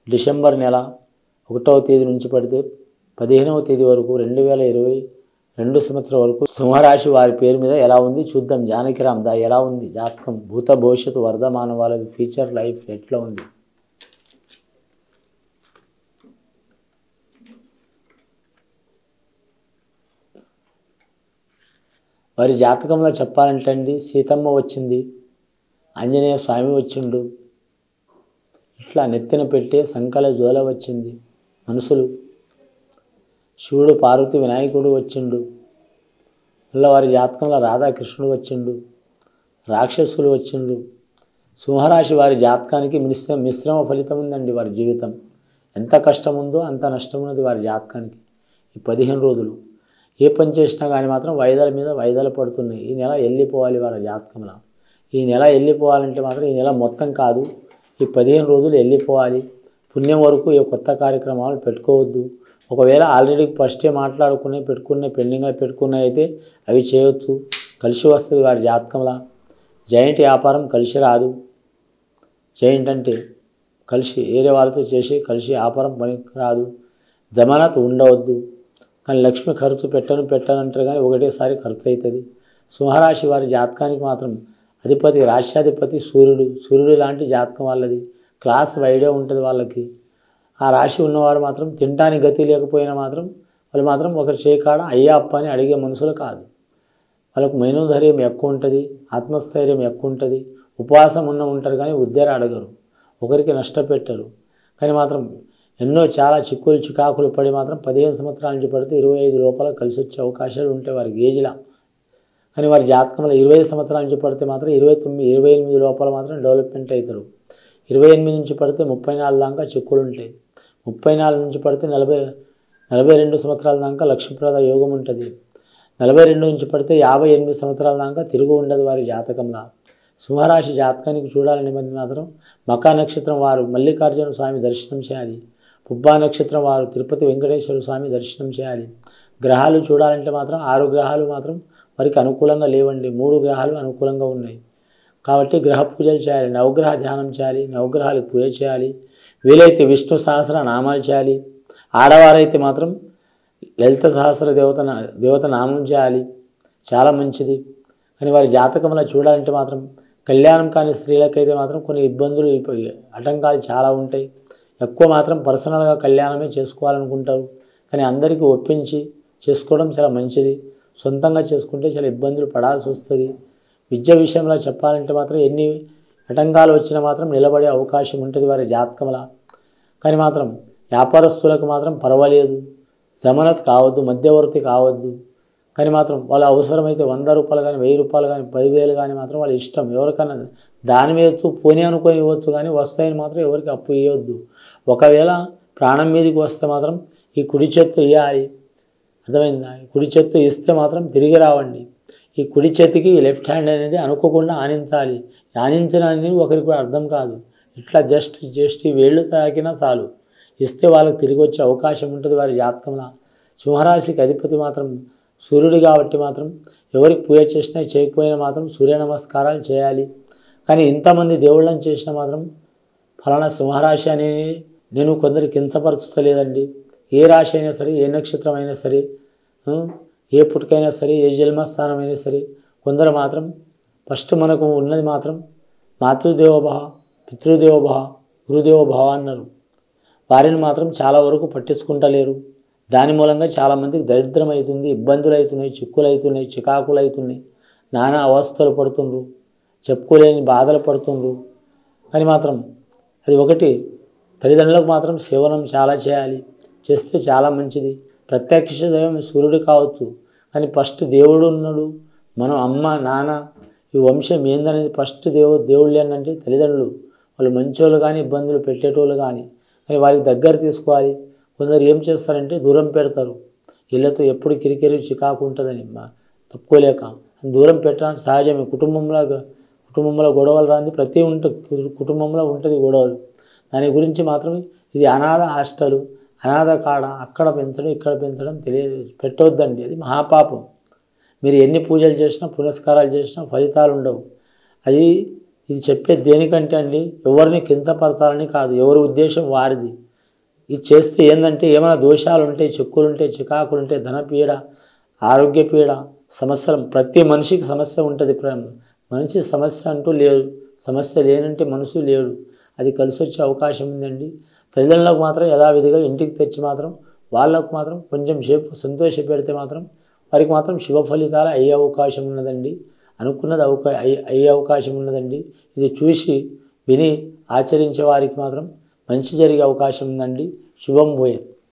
December నెల ఒకటవ తేదీ నుంచి పడితే పదిహేనవ తేదీ వరకు రెండు వేల ఇరవై రెండు సంవత్సరం వరకు సింహరాశి వారి పేరు మీద ఎలా ఉంది చూద్దాం జానకిరామ్ దా ఎలా ఉంది జాతకం భూత భవిష్యత్తు వర్ధమానం వాళ్ళది ఫ్యూచర్ లైఫ్ ఎట్లా ఉంది వారి జాతకంలో చెప్పాలంటే అండి సీతమ్మ వచ్చింది ఆంజనేయ స్వామి వచ్చిండు ఇట్లా నెత్తిన పెట్టే సంకల జ్వల వచ్చింది మనుషులు శివుడు పార్వతి వినాయకుడు వచ్చిండు మళ్ళీ వారి జాతకంలో రాధాకృష్ణుడు వచ్చిండు రాక్షసులు వచ్చిండు సింహరాశి వారి జాతకానికి మిశ్ర మిశ్రమ ఫలితం ఉందండి వారి జీవితం ఎంత కష్టం ఉందో అంత నష్టం ఉన్నది వారి జాతకానికి ఈ పదిహేను రోజులు ఏ పని చేసినా కానీ మాత్రం వాయిదాల మీద వాయిదాలు పడుతున్నాయి ఈ నెల వెళ్ళిపోవాలి వారి జాతకంలో ఈ నెల వెళ్ళిపోవాలంటే మాత్రం ఈ నెల మొత్తం కాదు ఈ పదిహేను రోజులు వెళ్ళిపోవాలి పుణ్యం వరకు ఏ కొత్త కార్యక్రమాలు పెట్టుకోవద్దు ఒకవేళ ఆల్రెడీ ఫస్టే మాట్లాడుకునే పెట్టుకునే పెండింగ్లో పెట్టుకున్నాయి అయితే అవి చేయొచ్చు కలిసి వస్తుంది వారి జాతకంలో జాయింట్ వ్యాపారం కలిసి రాదు జాయింట్ అంటే కలిసి వేరే వాళ్ళతో చేసి కలిసి వ్యాపారం పనికి రాదు జమానత్ ఉండవద్దు కానీ లక్ష్మి ఖర్చు పెట్టను పెట్టను అంటారు కానీ ఒకటేసారి ఖర్చు అవుతుంది సింహరాశి వారి జాతకానికి మాత్రం అధిపతి రాష్ట్రాధిపతి సూర్యుడు సూర్యుడు లాంటి జాతకం వాళ్ళది క్లాస్ వైడే ఉంటుంది వాళ్ళకి ఆ రాశి ఉన్నవారు మాత్రం తినడానికి గతి లేకపోయినా మాత్రం వాళ్ళు మాత్రం ఒకరి చేయకాడ అయ్యా అప్ప అని అడిగే మనుషులు కాదు వాళ్ళకు మైనోధైర్యం ఎక్కువ ఉంటుంది ఆత్మస్థైర్యం ఎక్కువ ఉంటుంది ఉపవాసం ఉన్న ఉంటారు కానీ ఉద్దర అడగరు ఒకరికి నష్టపెట్టరు కానీ మాత్రం ఎన్నో చాలా చిక్కులు చికాకులు పడి మాత్రం పదిహేను సంవత్సరాల నుంచి పడితే ఇరవై ఐదు లోపల కలిసి వచ్చే అవకాశాలు ఉంటాయి వారికి ఏజ్లా కానీ వారి జాతకంలో ఇరవై సంవత్సరాల నుంచి పడితే మాత్రం ఇరవై తొమ్మిది ఇరవై ఎనిమిది లోపల మాత్రం డెవలప్మెంట్ అవుతారు ఇరవై ఎనిమిది నుంచి పడితే ముప్పై నాలుగు దాకా చిక్కులు ఉంటాయి ముప్పై నాలుగు నుంచి పడితే నలభై నలభై రెండు సంవత్సరాల దాకా లక్ష్మీప్రద యోగం ఉంటుంది నలభై రెండు నుంచి పడితే యాభై ఎనిమిది సంవత్సరాల దాకా తిరుగు ఉండదు వారి జాతకంలో సింహరాశి జాతకానికి చూడాలని మంది మాత్రం మకా నక్షత్రం వారు మల్లికార్జున స్వామి దర్శనం చేయాలి పుబ్బా నక్షత్రం వారు తిరుపతి వెంకటేశ్వర స్వామి దర్శనం చేయాలి గ్రహాలు చూడాలంటే మాత్రం ఆరు గ్రహాలు మాత్రం వారికి అనుకూలంగా లేవండి మూడు గ్రహాలు అనుకూలంగా ఉన్నాయి కాబట్టి గ్రహ పూజలు చేయాలి నవగ్రహ ధ్యానం చేయాలి నవగ్రహాలకు పూజ చేయాలి వీలైతే విష్ణు సహస్ర నామాలు చేయాలి ఆడవారైతే మాత్రం లలిత సహస్ర దేవత నా- దేవత నామం చేయాలి చాలా మంచిది కానీ వారి జాతకంలో చూడాలంటే మాత్రం కళ్యాణం కాని స్త్రీలకైతే మాత్రం కొన్ని ఇబ్బందులు ఇప్ప- ఆటంకాలు చాలా ఉంటాయి ఎక్కువ మాత్రం పర్సనల్గా కళ్యాణమే చేసుకోవాలనుకుంటారు కానీ అందరికీ ఒప్పించి చేసుకోవడం చాలా మంచిది సొంతంగా చేసుకుంటే చాలా ఇబ్బందులు పడాల్సి వస్తుంది విద్య విషయంలో చెప్పాలంటే మాత్రం ఎన్ని ఆటంకాలు వచ్చినా మాత్రం నిలబడే అవకాశం ఉంటుంది వారి జాతకంలో కానీ మాత్రం వ్యాపారస్తులకు మాత్రం పర్వాలేదు జమనత్ కావద్దు మధ్యవర్తి కావద్దు కానీ మాత్రం వాళ్ళ అవసరమైతే వంద రూపాయలు కానీ వెయ్యి రూపాయలు కానీ పదివేలు కానీ మాత్రం వాళ్ళ ఇష్టం ఎవరికైనా దాని మీద పోనీ అనుకొని ఇవ్వచ్చు కానీ వస్తాయని మాత్రం ఎవరికి అప్పు ఇవ్వద్దు ఒకవేళ ప్రాణం మీదకి వస్తే మాత్రం ఈ కుడి చేత్తో ఇవ్వాలి అర్థమైందా ఈ కుడి చేత్తో ఇస్తే మాత్రం తిరిగి రావండి ఈ కుడి చేతికి ఈ లెఫ్ట్ హ్యాండ్ అనేది అనుకోకుండా ఆనించాలి ఆనించిన అనేది ఒకరికి కూడా అర్థం కాదు ఇట్లా జస్ట్ జస్ట్ ఈ వేళ్ళు తాకినా చాలు ఇస్తే వాళ్ళకి తిరిగి వచ్చే అవకాశం ఉంటుంది వారి జాతకంలో సింహరాశికి అధిపతి మాత్రం సూర్యుడు కాబట్టి మాత్రం ఎవరికి పూజ చేసినా చేయకపోయినా మాత్రం సూర్య నమస్కారాలు చేయాలి కానీ ఇంతమంది దేవుళ్ళని చేసినా మాత్రం ఫలానా సింహరాశి అని నేను కొందరు కించపరచలేదండి ఏ రాశి అయినా సరే ఏ నక్షత్రం అయినా సరే ఆ, ఏ పుట్టుకైనా సరే ఏ జన్మస్థానం అయినా సరే కొందరు మాత్రం ఫస్ట్ మనకు ఉన్నది మాత్రం మాతృదేవోభవ పితృదేవోభవ గురుదేవోభవ అన్నారు వారిని మాత్రం చాలా వరకు పట్టించుకుంటలేరు దాని మూలంగా చాలామందికి దరిద్రం అవుతుంది ఇబ్బందులు అవుతున్నాయి చిక్కులు అవుతున్నాయి చికాకులు అవుతున్నాయి నానా అవస్థలు పడుతుండ్రు చెప్పుకోలేని బాధలు పడుతుండ్రు అని మాత్రం అది ఒకటి తల్లిదండ్రులకు మాత్రం సేవనం చాలా చేయాలి చేస్తే చాలా మంచిది ప్రత్యక్ష దైవం సూర్యుడు కావచ్చు కానీ ఫస్ట్ దేవుడు ఉన్నాడు మనం అమ్మ నాన్న ఈ వంశం ఏందనేది ఫస్ట్ దేవు దేవుళ్ళు ఏంటంటే తల్లిదండ్రులు వాళ్ళు మంచోళ్ళు కానీ ఇబ్బందులు పెట్టేటోళ్ళు కానీ కానీ వారికి దగ్గర తీసుకోవాలి కొందరు ఏం చేస్తారంటే దూరం పెడతారు వీళ్ళతో ఎప్పుడు కిరికిరి చికాకు ఉంటుందని మా తప్పుకోలేక దూరం పెట్టడానికి సహజమే కుటుంబంలో కుటుంబంలో గొడవలు రాంది ప్రతి ఉంటుంది కుటుంబంలో ఉంటుంది గొడవలు దాని గురించి మాత్రం ఇది అనాథ హాస్టల్ అనాథ కాడ అక్కడ పెంచడం ఇక్కడ పెంచడం తెలియ పెట్టవద్దండి అది మహాపాపం మీరు ఎన్ని పూజలు చేసినా పురస్కారాలు చేసినా ఫలితాలు ఉండవు అది ఇది చెప్పేది దేనికంటే అండి ఎవరిని కించపరచాలని కాదు ఎవరి ఉద్దేశం వారిది ఇది చేస్తే ఏంటంటే ఏమైనా దోషాలు ఉంటాయి చిక్కులు ఉంటాయి చికాకులు ఉంటాయి ధనపీడ ఆరోగ్య పీడ సమస్యలు ప్రతి మనిషికి సమస్య ఉంటుంది ప్రేమ మనిషి సమస్య అంటూ లేదు సమస్య లేనంటే మనసు లేడు అది కలిసి వచ్చే అవకాశం ఉందండి తల్లిదండ్రులకు మాత్రం యథావిధిగా ఇంటికి తెచ్చి మాత్రం వాళ్ళకు మాత్రం కొంచెం సేపు సంతోష పెడితే మాత్రం వారికి మాత్రం శుభ ఫలితాలు అయ్యే అవకాశం ఉన్నదండి అనుకున్నది అవకా అయ్యే- అయ్యే అవకాశం ఉన్నదండి ఇది చూసి విని ఆచరించే వారికి మాత్రం మంచి జరిగే అవకాశం ఉందండి శుభం భూయత్